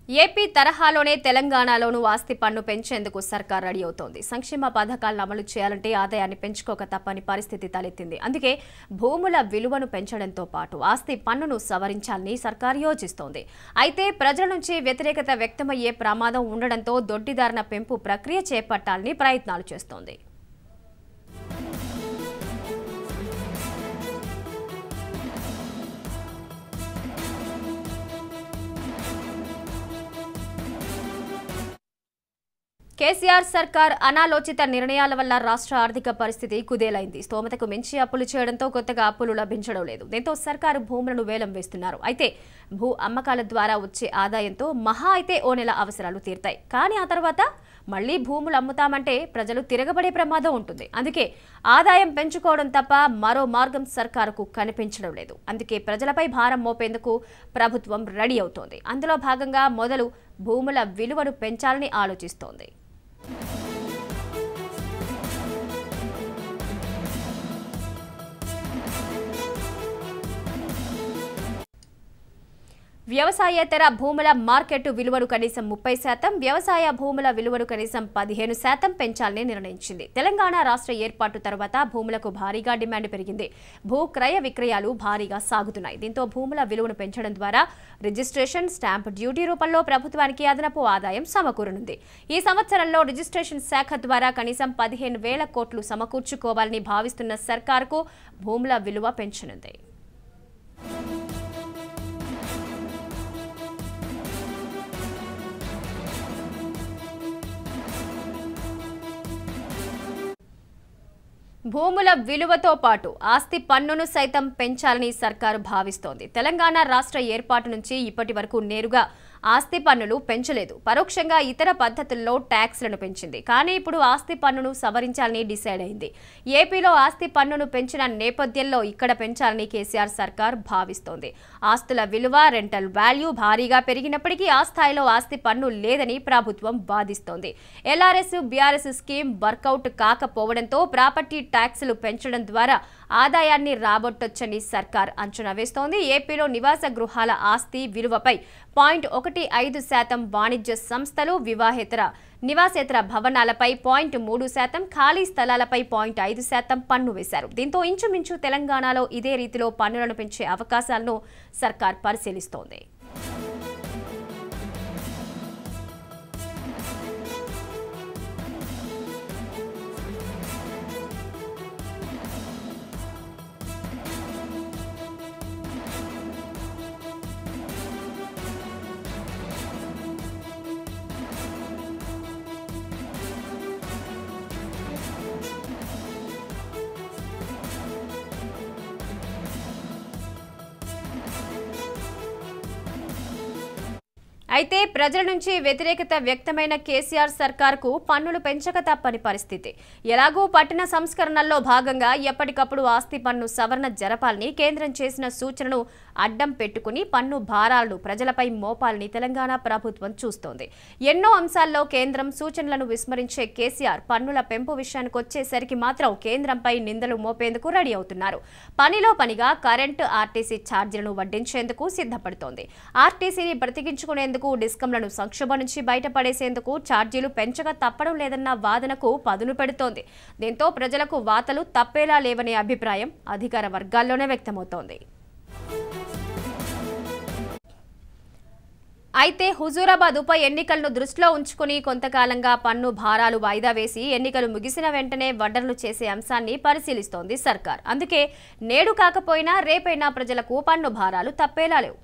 AP తరహాలోనే తెలంగాణలోనూ ఆస్తి పన్ను పెంచేందుకు సర్కార్ రెడీ అవుతోంది సంక్షేమ పథకాలను అమలు చేయాలంటే ఆదాయాన్ని పెంచుకోక తప్పని పరిస్థితి తలెత్తింది అందుకే భూముల విలువను పెంచడంతో పాటు ఆస్తి పన్నును సవరించాలని సర్కార్ యోచిస్తోంది అయితే ప్రజల నుంచి వ్యతిరేకత వ్యక్తమయ్యే ప్రమాదం ఉండడంతో దొడ్డిదారిన పెంపు ప్రక్రియ చేపట్టాలని ప్రయత్నాలు చేస్తోంది కేసీఆర్ సర్కార్ అనాలోచిత నిర్ణయాల వల్ల రాష్ట్ర ఆర్థిక పరిస్థితి కుదేలైంది స్తోమతకు మించి అప్పులు చేయడంతో కొత్తగా అప్పులు లభించడం లేదు దీంతో సర్కారు భూములను వేలం వేస్తున్నారు అయితే భూ అమ్మకాల ద్వారా వచ్చే ఆదాయంతో మహా అయితే ఓ నెల అవసరాలు తీరుతాయి కానీ ఆ తర్వాత మళ్లీ భూములు అమ్ముతామంటే ప్రజలు తిరగబడే ప్రమాదం ఉంటుంది అందుకే ఆదాయం పెంచుకోవడం తప్ప మరో మార్గం సర్కారుకు కనిపించడం లేదు అందుకే ప్రజలపై భారం మోపేందుకు ప్రభుత్వం రెడీ అవుతోంది అందులో భాగంగా మొదలు భూముల విలువను పెంచాలని ఆలోచిస్తోంది వ్యవసాయేతర భూముల మార్కెట్ విలువను కనీసం ముప్పై శాతం వ్యవసాయ భూముల విలువను కనీసం పదిహేను శాతం పెంచాలని నిర్ణయించింది తెలంగాణ రాష్ట్ర ఏర్పాటు తర్వాత భూములకు భారీగా డిమాండ్ పెరిగింది భూ క్రయ విక్రయాలు భారీగా సాగుతున్నాయి దీంతో భూముల విలువను పెంచడం ద్వారా రిజిస్ట్రేషన్ స్టాంప్ డ్యూటీ రూపంలో ప్రభుత్వానికి అదనపు ఆదాయం సమకూరనుంది ఈ సంవత్సరంలో రిజిస్ట్రేషన్ శాఖ ద్వారా కనీసం పదిహేను వేల కోట్లు సమకూర్చుకోవాలని భావిస్తున్న సర్కారుకు భూముల విలువ పెంచనుంది భూముల విలువతో పాటు ఆస్తి పన్నును సైతం పెంచాలని సర్కారు భావిస్తోంది తెలంగాణ రాష్ట్ర ఏర్పాటు నుంచి ఇప్పటి వరకు నేరుగా ఆస్తి పన్నులు పెంచలేదు పరోక్షంగా ఇతర పద్ధతుల్లో ట్యాక్స్లను పెంచింది కానీ ఇప్పుడు ఆస్తి పన్నును సవరించాలని డిసైడ్ అయింది ఏపీలో ఆస్తి పన్నును పెంచిన నేపథ్యంలో ఇక్కడ పెంచాలని కేసీఆర్ సర్కార్ భావిస్తోంది ఆస్తుల విలువ రెంటల్ వాల్యూ భారీగా పెరిగినప్పటికీ ఆ స్థాయిలో ఆస్తి పన్ను లేదని ప్రభుత్వం వాదిస్తోంది ఎల్ఆర్ఎస్ బీఆర్ఎస్ స్కీమ్ వర్కౌట్ కాకపోవడంతో ప్రాపర్టీ ట్యాక్సులు పెంచడం ద్వారా ఆదాయాన్ని రాబట్టొచ్చని సర్కార్ అంచనా వేస్తోంది ఏపీలో నివాస గృహాల ఆస్తి విలువపై పాయింట్ ఒకటి ఐదు శాతం వాణిజ్య సంస్థలు వివాహేతర నివాసేతర భవనాలపై పాయింట్ మూడు శాతం ఖాళీ స్థలాలపై పాయింట్ ఐదు శాతం పన్ను వేశారు దీంతో ఇంచుమించు తెలంగాణలో ఇదే రీతిలో పన్నులను పెంచే అవకాశాలను సర్కార్ పరిశీలిస్తోంది అయితే ప్రజల నుంచి వ్యతిరేకత వ్యక్తమైన కేసీఆర్ సర్కార్కు పన్నులు పెంచక తప్పని పరిస్థితి ఎలాగూ పట్టణ సంస్కరణల్లో భాగంగా ఎప్పటికప్పుడు ఆస్తి పన్ను సవరణ జరపాలని కేంద్రం చేసిన సూచనను అడ్డం పెట్టుకుని పన్ను భారాలను ప్రజలపై మోపాలని తెలంగాణ ప్రభుత్వం చూస్తోంది ఎన్నో అంశాల్లో కేంద్రం సూచనలను విస్మరించే కేసీఆర్ పన్నుల పెంపు విషయానికి వచ్చేసరికి మాత్రం కేంద్రంపై నిందలు మోపేందుకు రెడీ అవుతున్నారు పనిలో పనిగా కరెంటు ఆర్టీసీ ఛార్జీలను వడ్డించేందుకు సిద్ధపడుతోంది ఆర్టీసీని బ్రతికించుకునేందుకు డిస్కంలను సంక్షోభం నుంచి బయటపడేసేందుకు ఛార్జీలు పెంచక తప్పడం లేదన్న వాదనకు పదును పెడుతోంది దీంతో ప్రజలకు వార్తలు తప్పేలా లేవనే అభిప్రాయం అధికార వర్గాల్లోనే వ్యక్తమవుతోంది అయితే హుజూరాబాద్ ఉప ఎన్నికలను దృష్టిలో ఉంచుకుని కొంతకాలంగా పన్ను భారాలు వాయిదా వేసి ఎన్నికలు ముగిసిన వెంటనే వడ్డర్లు చేసే అంశాన్ని పరిశీలిస్తోంది సర్కార్ అందుకే నేడు కాకపోయినా రేపైనా ప్రజలకు పన్ను భారాలు తప్పేలా లేవు